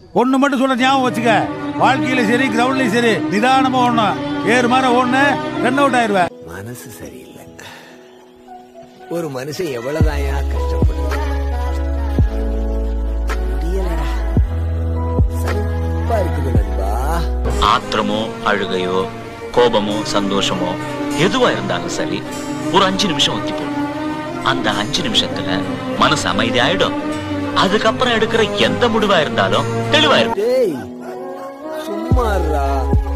ஒண்ணு மட்டும் சொல்ல ஞாபகம் வச்சுக்க வாழ்க்கையில சரி கிரவுண்ட்லயும் சரி நிதானமா ஓடணும் ஏறு மாதிரி ஓடுன ரன் அவுட் ஆயிருவேன் மனசு சரியில்லை ஒரு மனுஷன் எவ்வளவுதான் கஷ்டப்படுது முடியலடா சலிப்பா இருக்குது நண்பா ஆத்திரமோ அழுகையோ கோபமோ சந்தோஷமோ எதுவா இருந்தாலும் சரி ஒரு அஞ்சு நிமிஷம் ஒத்தி போடும் அந்த அஞ்சு நிமிஷத்துல மனசு அமைதியாயிடும் அதுக்கப்புறம் எடுக்கிற எந்த முடிவா இருந்தாலும் தெளிவாயிரும் டேய் சும்மாறா